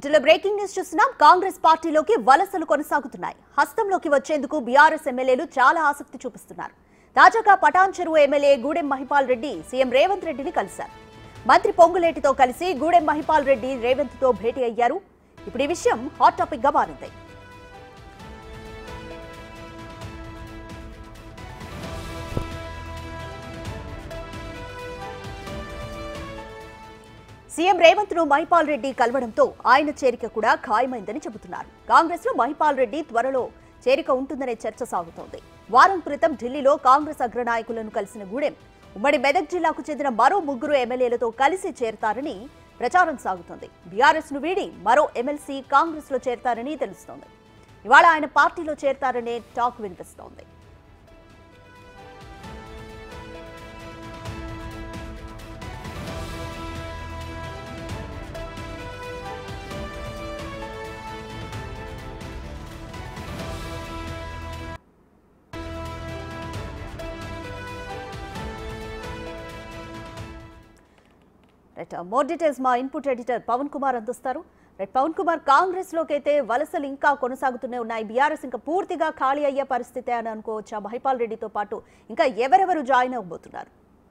ఇటీవల breaking news చూస్తున్నాం కాంగ్రెస్ పార్టీలోకి వలసలు కొనసాగుతున్నాయి హస్తంలోకి వచ్చేందుకు బీఆర్ఎస్ ఎమ్మెల్యేలు చాలా ఆసక్తి చూపిస్తున్నారు తాజాగా Patancheru MLA Gudem Mahipal Reddy CM Revanth రెడ్డిని కలిశారు మంత్రి పొంగులేటితో కలిసి గూడెం మహిపాల్ రెడ్డి రేవంత్ తో భేటీ అయ్యారు ఇప్పుడు ఈ విషయం హాట్ టాపిక్ గా మారింది సీఎం రేవంత్ ను మహిపాల్ రెడ్డి కలవడంతో ఆయన చేరిక కూడా ఖాయమైందని చెబుతున్నారు కాంగ్రెస్ లో మహిపాల్ రెడ్డి త్వరలో చేరిక ఉంటుందనే చర్చ సాగుతోంది వారం క్రితం ఢిల్లీలో కాంగ్రెస్ అగ్రనాయకులను కలిసిన గూడెం ఉమ్మడి మెదక్ జిల్లాకు చెందిన మరో ముగ్గురు ఎమ్మెల్యేలతో కలిసి చేరతారని ప్రచారం సాగుతోంది బీఆర్ఎస్ ను వీడి మరో ఎమ్మెల్సీ కాంగ్రెస్ లో చేరతారని తెలుస్తోంది ఇవాళ ఆయన పార్టీలో చేరతారనే టాక్ వినిపిస్తోంది రైట్ మోర్ డీటెయిల్స్ మా ఇన్పుట్ ఎడిటర్ పవన్ కుమార్ అందిస్తారు రైట్ పవన్ కుమార్ కాంగ్రెస్ లోకి అయితే వలసలు ఇంకా కొనసాగుతూనే ఉన్నాయి బీఆర్ఎస్ ఇంకా పూర్తిగా ఖాళీ అయ్యే పరిస్థితి అని అనుకోవచ్చా మహిపాల్ రెడ్డితో పాటు ఇంకా ఎవరెవరు జాయిన్ అవ్వబోతున్నారు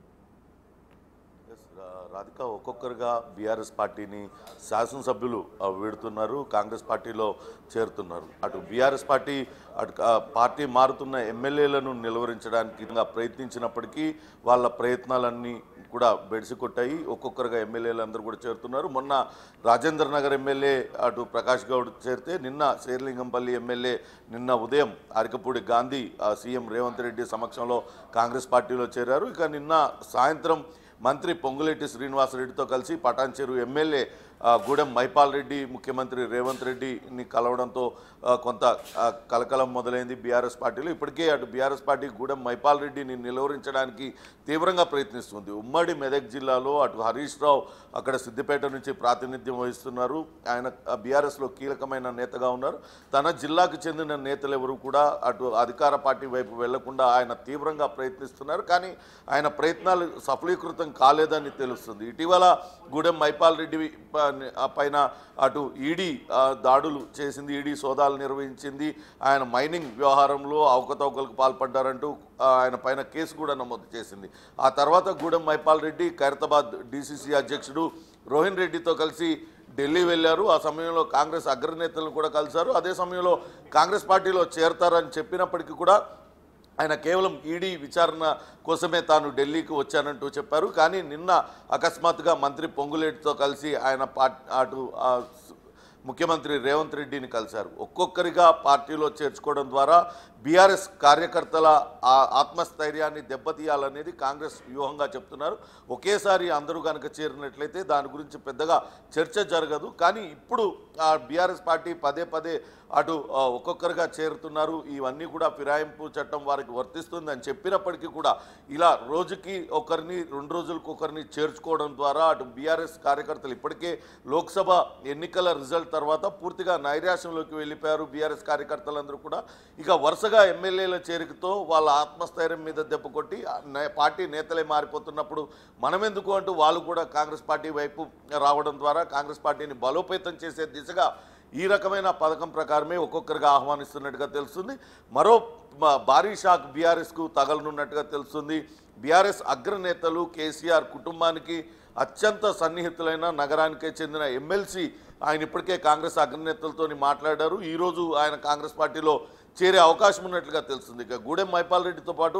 ఎస్, రా- రాధిక ఒక్కొక్కరుగా బీఆర్ఎస్ పార్టీని శాసనసభ్యులు ఆ, వీడుతున్నారు కాంగ్రెస్ పార్టీలో చేరుతున్నారు అటు బీఆర్ఎస్ పార్టీ అటు ఆ, పార్టీ మారుతున్న ఎమ్మెల్యేలను నిలువరించడానికి ఇంకా ప్రయత్నించినప్పటికీ వాళ్ళ ప్రయత్నాలన్నీ కూడా బెడిసి కొట్టాయి ఒక్కొక్కరుగా ఎమ్మెల్యేలు అందరూ కూడా చేరుతున్నారు మొన్న రాజేంద్ర నగర్ ఎమ్మెల్యే అటు ప్రకాష్ గౌడ్ చేరితే నిన్న శేర్లింగంపల్లి ఎమ్మెల్యే నిన్న ఉదయం అరకపూడి గాంధీ ఆ, సీఎం రేవంత్ రెడ్డి సమక్షంలో కాంగ్రెస్ పార్టీలో చేరారు ఇక నిన్న సాయంత్రం మంత్రి పొంగులేటి శ్రీనివాసరెడ్డితో కలిసి పటాన్చెరు ఎమ్మెల్యే ఆ, గూడెం మైపాల్ రెడ్డి ముఖ్యమంత్రి రేవంత్ రెడ్డిని కలవడంతో ఆ, కొంత ఆ, కలకలం మొదలైంది బీఆర్ఎస్ పార్టీలో ఇప్పటికే అటు బీఆర్ఎస్ పార్టీ గూడెం మైపాల్ రెడ్డిని నిలువరించడానికి తీవ్రంగా ప్రయత్నిస్తుంది ఉమ్మడి మెదక్ జిల్లాలో అటు హరీష్ రావు అక్కడ సిద్దిపేట నుంచి ప్రాతినిధ్యం వహిస్తున్నారు ఆయన బీఆర్ఎస్లో కీలకమైన నేతగా ఉన్నారు తన జిల్లాకు చెందిన నేతలు ఎవరు కూడా అటు అధికార పార్టీ వైపు వెళ్లకుండా ఆయన తీవ్రంగా ప్రయత్నిస్తున్నారు కానీ ఆయన ప్రయత్నాలు సఫలీకృతం కాలేదని తెలుస్తుంది ఇటీవల గూడెం మైపాల్ రెడ్డి ప- ఆ పైన అటు ఈడీ దాడులు చేసింది ఈడీ సోదాలు నిర్వహించింది ఆయన మైనింగ్ వ్యవహారంలో అవకతవకలకు పాల్పడ్డారంటూ ఆ, ఆయన పైన కేసు కూడా నమోదు చేసింది ఆ తర్వాత గూడెం మైపాల్ రెడ్డి ఖైరతాబాద్ డీసీసీ అధ్యక్షుడు రోహిన్ రెడ్డితో కలిసి ఢిల్లీ వెళ్ళారు ఆ సమయంలో కాంగ్రెస్ అగ్రనేతలను కూడా కలిశారు అదే సమయంలో కాంగ్రెస్ పార్టీలో చేరతారని చెప్పినప్పటికీ కూడా ఆయన కేవలం ఈడీ విచారణ కోసమే తాను ఢిల్లీకి వచ్చానంటూ చెప్పారు కానీ నిన్న అకస్మాత్తుగా మంత్రి పొంగులేటితో కలిసి ఆయన పార్ట్ అటు ఆ, స్- ముఖ్యమంత్రి రేవంత్ రెడ్డిని కలిశారు ఒక్కొక్కరిగా పార్టీలో చేర్చుకోవడం ద్వారా బీఆర్ఎస్ కార్యకర్తల ఆ ఆత్మస్థైర్యాన్ని దెబ్బతీయాలనేది కాంగ్రెస్ వ్యూహంగా చెప్తున్నారు ఒకేసారి అందరూ కనుక చేరినట్లయితే దాని గురించి పెద్దగా చర్చ జరగదు కానీ ఇప్పుడు ఆ బీఆర్ఎస్ పార్టీ పదే పదే అటు ఆ, ఒక్కొక్కరుగా చేరుతున్నారు ఇవన్నీ కూడా ఫిరాయింపు చట్టం వారికి వర్తిస్తుంది అని చెప్పినప్పటికీ కూడా ఇలా రోజుకి ఒకరిని రెండు రోజులకు ఒకరిని చేర్చుకోవడం ద్వారా అటు బీఆర్ఎస్ కార్యకర్తలు ఇప్పటికే లోక్సభ ఎన్నికల రిజల్ట్ తర్వాత పూర్తిగా నైరాశ్యంలోకి వెళ్ళిపోయారు బీఆర్ఎస్ కార్యకర్తలందరూ కూడా ఇక వరుసగా ఎమ్మెల్యేల చేరికతో వాళ్ళ ఆత్మస్థైర్యం మీద దెబ్బ కొట్టి ఆ నే- పార్టీ నేతలే మారిపోతున్నప్పుడు మనమెందుకు అంటూ వాళ్ళు కూడా కాంగ్రెస్ పార్టీ వైపు రావడం ద్వారా కాంగ్రెస్ పార్టీని బలోపేతం చేసే దిశగా ఈ రకమైన పథకం ప్రకారమే ఒక్కొక్కరిగా ఆహ్వానిస్తున్నట్టుగా తెలుస్తుంది మరో మ- భారీ షాక్ బీఆర్ఎస్కు తగలనున్నట్టుగా తెలుస్తుంది బీఆర్ఎస్ అగ్రనేతలు కేసీఆర్ కుటుంబానికి అత్యంత సన్నిహితులైన నగరానికే చెందిన ఎమ్మెల్సీ ఆయన ఇప్పటికే కాంగ్రెస్ అగ్రనేతలతో మాట్లాడారు ఈరోజు ఆయన కాంగ్రెస్ పార్టీలో చేరే అవకాశం ఉన్నట్లుగా తెలుస్తుంది ఇక గూడెం మైపాల్ రెడ్డితో పాటు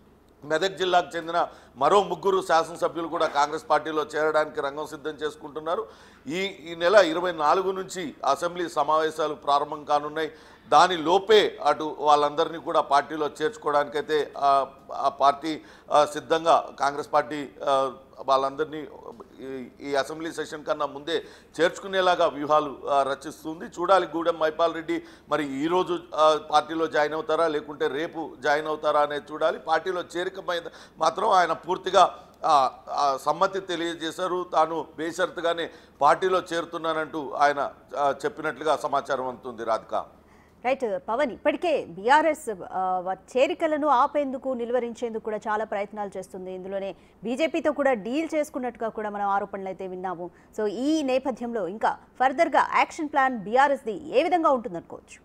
మెదక్ జిల్లాకు చెందిన మరో ముగ్గురు శాసనసభ్యులు కూడా కాంగ్రెస్ పార్టీలో చేరడానికి రంగం సిద్ధం చేసుకుంటున్నారు ఈ ఈ నెల ఇరవై నాలుగు నుంచి అసెంబ్లీ సమావేశాలు ప్రారంభం కానున్నాయి దాని లోపే అటు వాళ్ళందరినీ కూడా పార్టీలో చేర్చుకోవడానికైతే ఆ, ఆ పార్టీ ఆ, సిద్ధంగా కాంగ్రెస్ పార్టీ ఆ, వాళ్ళందరినీ ఈ- ఈ అసెంబ్లీ సెషన్ కన్నా ముందే చేర్చుకునేలాగా వ్యూహాలు ఆ, రచిస్తుంది చూడాలి గూడెం మైపాల్ రెడ్డి మరి ఈరోజు ఆ, పార్టీలో జాయిన్ అవుతారా లేకుంటే రేపు జాయిన్ అవుతారా అనేది చూడాలి పార్టీలో చేరిక మీద మాత్రం ఆయన పూర్తిగా ఆ, ఆ, సమ్మతి తెలియజేశారు తాను బేషరతుగానే పార్టీలో చేరుతున్నానంటూ ఆయన ఆ, చెప్పినట్లుగా సమాచారం అందుతుంది రాధిక రైట్ పవన్ ఇప్పటికే బీఆర్ఎస్ చేరికలను ఆపేందుకు నిలువరించేందుకు కూడా చాలా ప్రయత్నాలు చేస్తుంది ఇందులోనే బీజేపీతో కూడా డీల్ చేసుకున్నట్టుగా కూడా మనం ఆరోపణలు అయితే విన్నాము సో ఈ నేపథ్యంలో ఇంకా ఫర్దర్గా యాక్షన్ ప్లాన్ బీఆర్ఎస్ది ఏ విధంగా ఉంటుందనుకోవచ్చు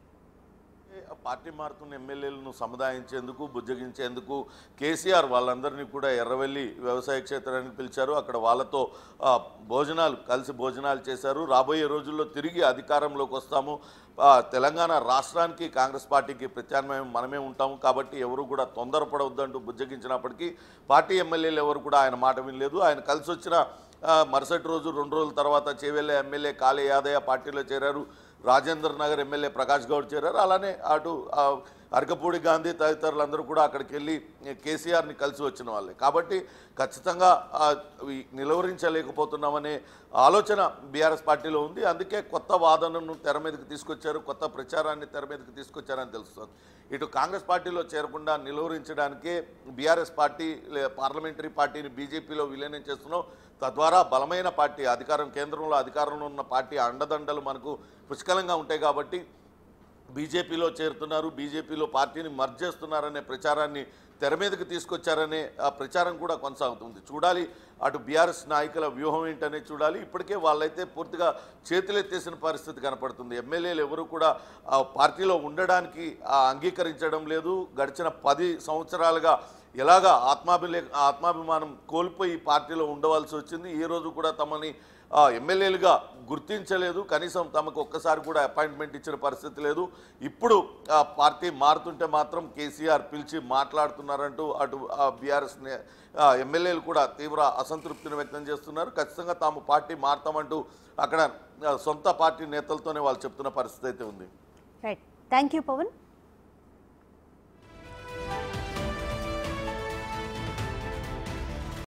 పార్టీ మారుతున్న ఎమ్మెల్యేలను సముదాయించేందుకు బుజ్జగించేందుకు కేసీఆర్ వాళ్ళందరినీ కూడా ఎర్రవెల్లి వ్యవసాయ క్షేత్రానికి పిలిచారు అక్కడ వాళ్ళతో ఆ, భోజనాలు కలిసి భోజనాలు చేశారు రాబోయే రోజుల్లో తిరిగి అధికారంలోకి వస్తాము ఆ, తెలంగాణ రాష్ట్రానికి కాంగ్రెస్ పార్టీకి ప్రత్యామ్నాయం మనమే ఉంటాము కాబట్టి ఎవరు కూడా తొందరపడవద్దంటూ బుజ్జగించినప్పటికీ పార్టీ ఎమ్మెల్యేలు ఎవరు కూడా ఆయన మాట వినలేదు ఆయన కలిసి వచ్చిన ఆ, మరుసటి రోజు రెండు రోజుల తర్వాత చేవెళ్ళ ఎమ్మెల్యే కాళే యాదయ్య పార్టీలో చేరారు రాజేంద్ర నగర్ ఎమ్మెల్యే ప్రకాష్ గౌడ్ చేరారు అలానే అటు ఆ, అరకపూడి గాంధీ తదితరులందరూ కూడా అక్కడికి వెళ్ళి కేసీఆర్ని కలిసి వచ్చిన వాళ్ళే కాబట్టి ఖచ్చితంగా ఆ, ఈ నిలువరించలేకపోతున్నామనే ఆలోచన బీఆర్ఎస్ పార్టీలో ఉంది అందుకే కొత్త వాదనను తెర మీదకి తీసుకొచ్చారు కొత్త ప్రచారాన్ని తెర మీదకి తీసుకొచ్చారని తెలుస్తుంది ఇటు కాంగ్రెస్ పార్టీలో చేరకుండా నిలువరించడానికే బీఆర్ఎస్ పార్టీ లే- పార్లమెంటరీ పార్టీని బీజేపీలో విలీనం చేస్తున్నాం తద్వారా బలమైన పార్టీ అధికారం కేంద్రంలో అధికారంలో ఉన్న పార్టీ అండదండలు మనకు పుష్కలంగా ఉంటాయి కాబట్టి బీజేపీలో చేరుతున్నారు బీజేపీలో పార్టీని మర్జ్ చేస్తున్నారనే ప్రచారాన్ని తెర మీదకి తీసుకొచ్చారనే ఆ ప్రచారం కూడా కొనసాగుతుంది చూడాలి అటు బీఆర్ఎస్ నాయకుల వ్యూహం ఏంటనేది చూడాలి ఇప్పటికే వాళ్ళైతే పూర్తిగా చేతులెత్తేసిన పరిస్థితి కనపడుతుంది ఎమ్మెల్యేలు ఎవరు కూడా ఆ పార్టీలో ఉండడానికి ఆ, అంగీకరించడం లేదు గడిచిన పది సంవత్సరాలుగా ఎలాగా ఆత్మాభిలే ఆత్మాభిమానం కోల్పోయి పార్టీలో ఉండవలసి వచ్చింది ఈ రోజు కూడా తమని ఆ, ఎమ్మెల్యేలుగా గుర్తించలేదు కనీసం తమకు ఒక్కసారి కూడా అపాయింట్మెంట్ ఇచ్చిన పరిస్థితి లేదు ఇప్పుడు ఆ, పార్టీ మారుతుంటే మాత్రం కేసీఆర్ పిలిచి మాట్లాడుతున్నారంటూ అటు బీఆర్ఎస్ ఎమ్మెల్యేలు కూడా తీవ్ర అసంతృప్తిని వ్యక్తం చేస్తున్నారు ఖచ్చితంగా తాము పార్టీ మారుతామంటూ అక్కడ ఆ, సొంత పార్టీ నేతలతోనే వాళ్ళు చెప్తున్న పరిస్థితి అయితే ఉంది రైట్ థ్యాంక్ యూ పవన్